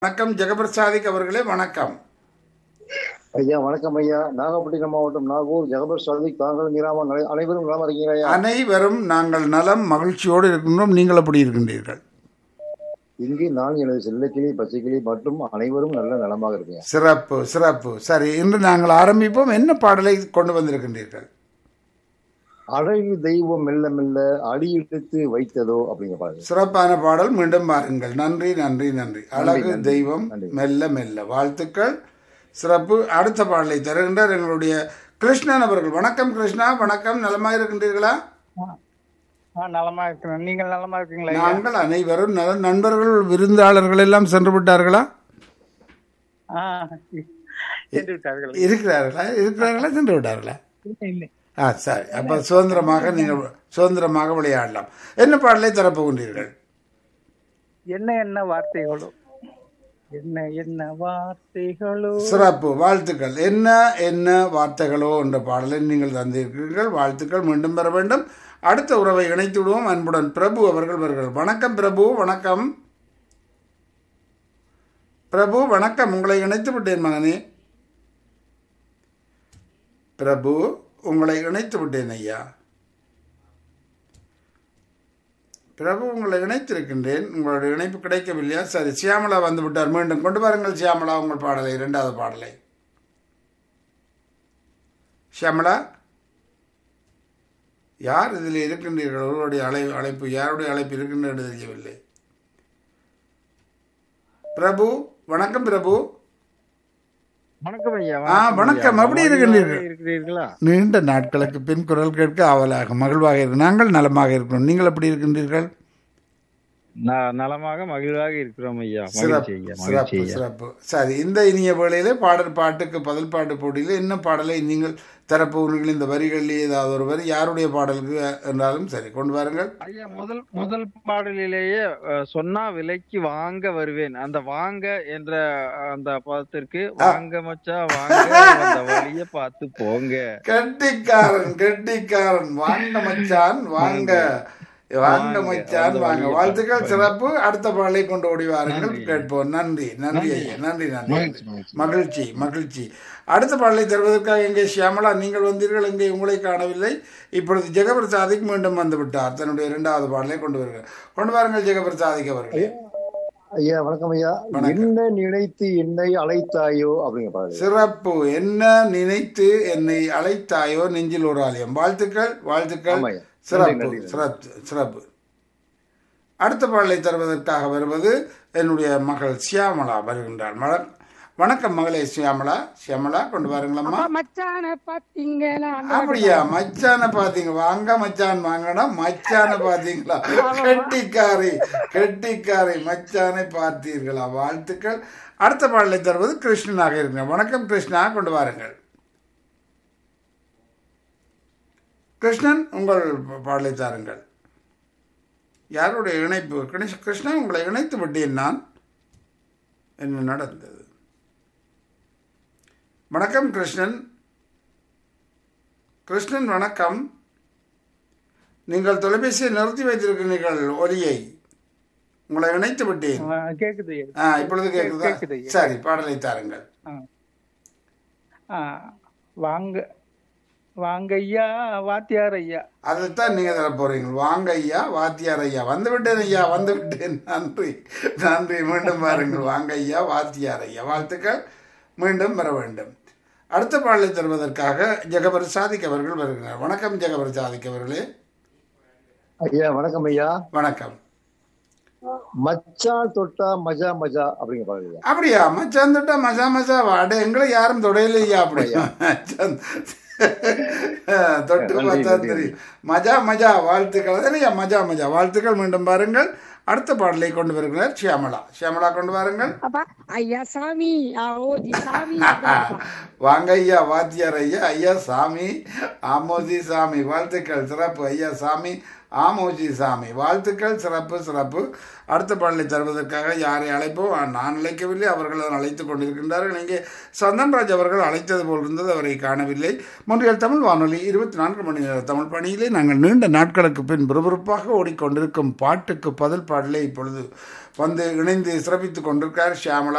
வணக்கம் ஜெகபிரசாதிக் அவர்களே வணக்கம் ஐயா வணக்கம் ஐயா நாகப்பட்டினம் மாவட்டம் நாகூர் ஜெகபர் சாதிக் தாங்கள் கிராமம் அனை- அனைவரும் நலமா இருக்கீங்க ஐயா அனைவரும் நாங்கள் நலம் மகிழ்ச்சியோடு இருக்கின்றோம் நீங்கள் எப்படி இருக்கின்றீர்கள் இங்கு நான் எனது செல்லக்கிளி பச்சைக்கிளி மற்றும் அனைவரும் நல்ல நலமாக இருக்கீங்க சிறப்பு சிறப்பு சரி இன்று நாங்கள் ஆரம்பிப்போம் என்ன பாடலை கொண்டு வந்திருக்கின்றீர்கள் அழகு தெய்வம் மெல்ல மெல்ல அடியெடுத்து வைத்ததோ அப்படிங்கிற பாருங்க சிறப்பான பாடல் மீண்டும் பாருங்கள் நன்றி நன்றி நன்றி அழகு நன்றி, தெய்வம் நன்றி. மெல்ல மெல்ல வாழ்த்துக்கள் சிறப்பு அடுத்த பாடலை தருகின்றார் எங்களுடைய கிருஷ்ணன் அவர்கள் வணக்கம் கிருஷ்ணா வணக்கம் நலமாக இருக்கின்றீர்களா ஆ நலமா இருக்கிறேன் நீங்கள் நலமா இருக்கீங்களா ஐயா? நாங்கள் அனைவரும் நல நண்பர்கள் விருந்தாளர்கள் எல்லாம் சென்று விட்டார்களா ஆ சென்று விட்டார்கள் இருக்கிறார்களா இருக்கிறார்களா சென்று விட்டார்களா இல்லை, இல்லை ஆ சரி அப்ப சுதந்திரமாக நீங்கள் சுதந்திரமாக விளையாடலாம் என்ன பாடலை தரப்போகின்றீர்கள் என்ன என்ன வார்த்தைகளோ என்ன என்ன வார்த்தைகளோ சிறப்பு வாழ்த்துக்கள் என்ன என்ன வார்த்தைகளோ என்ற பாடலை நீங்கள் தந்திருக்கிறீர்கள் வாழ்த்துக்கள் மீண்டும் பெற வேண்டும் அடுத்த உறவை இணைத்து விடுவோம் அன்புடன் பிரபு அவர்கள் வருகிறார் வணக்கம் பிரபு வணக்கம் பிரபு வணக்கம் உங்களை இணைத்து விட்டேன் மகனே பிரபு உங்களை இணைத்து விட்டேன் ஐயா பிரபு உங்களை இணைத்திருக்கின்றேன் உங்களுடைய இணைப்பு கிடைக்கவில்லையா சரி சியாமலா வந்து விட்டார் மீண்டும் கொண்டு வாருங்கள் சியாமலா உங்கள் பாடலை இரண்டாவது பாடலை சியாமலா யார் இதில் இருக்கின்றீர்கள் ஒருவருடைய அழை அழைப்பு யாருடைய அழைப்பு இருக்கின்றது தெரியவில்லை பிரபு வணக்கம் பிரபு வணக்கம் ஐயா ஆ, வணக்கம். எப்படி இருக்கின்றீர்கள்? இருக்கிறீர்களா நீண்ட நாட்களுக்கு பின் குரல் கேட்க ஆவலாக மகிழ்வாக இருக்கு நாங்கள் நலமாக இருக்கிறோம் நீங்கள் எப்படி இருக்கின்றீர்கள் நான் நலமாக மகிழ்வாக இருக்கிறோம் ஐயா மகிழ்ச்சி சிறப்பு ஐயா மகிழ்ச்சி சிறப்பு ஐயா சிறப்பு சரி இந்த இனிய வேளையிலே பாடல் பாட்டுக்கு பதில் பாட்டு போட்டியில் என்ன பாடலை நீங்கள் தரப்போகிறீர்கள் இந்த வரிகளிலே ஏதாவது ஒரு வரி யாருடைய பாடலுக்கு என்றாலும் சரி கொண்டு வாருங்கள் ஐயா முதல் முதல் பாடலிலேயே அஹ், சொன்னா விலைக்கு வாங்க வருவேன் அந்த வாங்க என்ற அந்த பதத்திற்கு வாங்க மச்சா வாங்க அந்த வழிய பார்த்து போங்க கெட்டிக்காரன் கெட்டிக்காரன் வாங்க மச்சான் வாங்க வாங்க மச்சான் வாங்க வாழ்த்துக்கள் சிறப்பு அடுத்த பாடலை கொண்டு ஓடி வாருங்கள் கேட்போம் நன்றி நன்றி ஐயா நன்றி நன்றி மகிழ்ச்சி மகிழ்ச்சி அடுத்த பாடலை தருவதற்காக எங்கே ஷியாமலா நீங்கள் வந்தீர்கள் எங்கே உங்களை காணவில்லை இப்பொழுது ஜெகபிரசாதிக் மீண்டும் வந்து விட்டார் தன்னுடைய இரண்டாவது பாடலை கொண்டு வருகிறார் கொண்டு வாருங்கள் ஜெகபிரசாதிக் அவர்களே ஐயா வணக்கம் ஐயா என்ன நினைத்து என்னை அழைத்தாயோ அப்படிங்கிற பாருங்க சிறப்பு என்ன நினைத்து என்னை அழைத்தாயோ நெஞ்சில் ஒரு ஆலயம் வாழ்த்துக்கள் வாழ்த்துக்கள் ஆமாய்யா. சிறப்பு நன்றி, நன்றி. சிறப்பு சிறப்பு அடுத்த பாடலை தருவதற்காக வருவது என்னுடைய மகள் சியாமலா வருகின்றார் மல- வணக்கம் மகளே சியாமலா சியாமலா கொண்டு வாருங்களம்மா அப்பா மச்சான பாத்தீங்களா அப்படியா மச்சான பாத்தீங்க வாங்க மச்சான் வாங்கடா மச்சான பாத்தீங்களா கெட்டிக்காரி கெட்டிக்காரி மச்சானை பார்த்தீர்களா வாழ்த்துக்கள் அடுத்த பாடலை தருவது கிருஷ்ணனாக இருங்க வணக்கம் கிருஷ்ணா கொண்டு வாருங்கள் கிருஷ்ணன் உங்கள் பாடலை தாருங்கள் யாருடைய இணைப்பு கிருஷ்ண- கிருஷ்ணா உங்களை இணைத்து விட்டேன் நான் என்ன நடந்தது வணக்கம் கிருஷ்ணன் கிருஷ்ணன் வணக்கம் நீங்கள் தொலைபேசியை நிறுத்தி வைத்திருக்கிறீர்கள் ஒலியை உங்களை இணைத்து விட்டேன் ஆ, கேக்குது ஐயா. ஆ இப்பொழுது கேட்குதா கேக்குது ஐயா. சரி பாடலை தாருங்கள் ஆ. ஆ, வாங்க வாங்க ஐயா வாத்தியார் ஐயா அதைத்தான் நீங்க தர போறீங்க வாங்க ஐயா வாத்தியார் ஐயா வந்து விட்டேன் ஐயா வந்து விட்டேன் நன்றி நன்றி மீண்டும் பாருங்கள் வாங்க ஐயா வாத்தியார் ஐயா வாழ்த்துக்கள் மீண்டும் வர வேண்டும் அடுத்த பாடலை தருவதற்காக ஜெகபர் சாதிக் அவர்கள் வருகிறார் வணக்கம் ஜெகபர் சாதிக் அவர்களே ஐயா வணக்கம் ஐயா வணக்கம் மச்சான் தொட்டா மஜா மஜா அப்படிங்கிற பாருங்க ஐயா. அப்படியா மச்சான் தொட்டா மசா மசா வாட எங்களை யாரும் தொடையிலையா அப்படியா மச்சான் தொட்டு நன்றி, பார்த்தா நன்றி. தெரியும் மஜா மஜா வாழ்த்துக்கள் இல்லையா மஜா மஜா வாழ்த்துக்கள் மீண்டும் பாருங்கள் அடுத்த பாடலை கொண்டு வருகிறார் ஷியாமலா ஷியாமலா கொண்டு வாருங்கள் அப்பா ஐயா சாமி ஆ, ஓதி சாமி வாங்க ஐயா வாத்தியார் ஐயா ஐயா சாமி ஆமோதி சாமி வாழ்த்துக்கள் சிறப்பு ஐயா சாமி ஆமோஜி சாமி வாழ்த்துக்கள் சிறப்பு சிறப்பு அடுத்த பாடலை தருவதற்காக யாரை அழைப்போம் நான் அழைக்கவில்லை அவர்கள் அதை அழைத்துக் கொண்டிருக்கின்றார்கள் இங்கே சந்தன்ராஜ் அவர்கள் அழைத்தது போல் இருந்தது அவரை காணவில்லை முன்றைய தமிழ் வானொலி இருபத்தி நான்கு மணி நேர தமிழ் பணியிலே நாங்கள் நீண்ட நாட்களுக்கு பின் விறுவிறுப்பாக ஓடிக்கொண்டிருக்கும் பாட்டுக்கு பதில் பாடலை இப்பொழுது வந்து இணைந்து சிறப்பித்துக் கொண்டிருக்கார் ஷியாமலா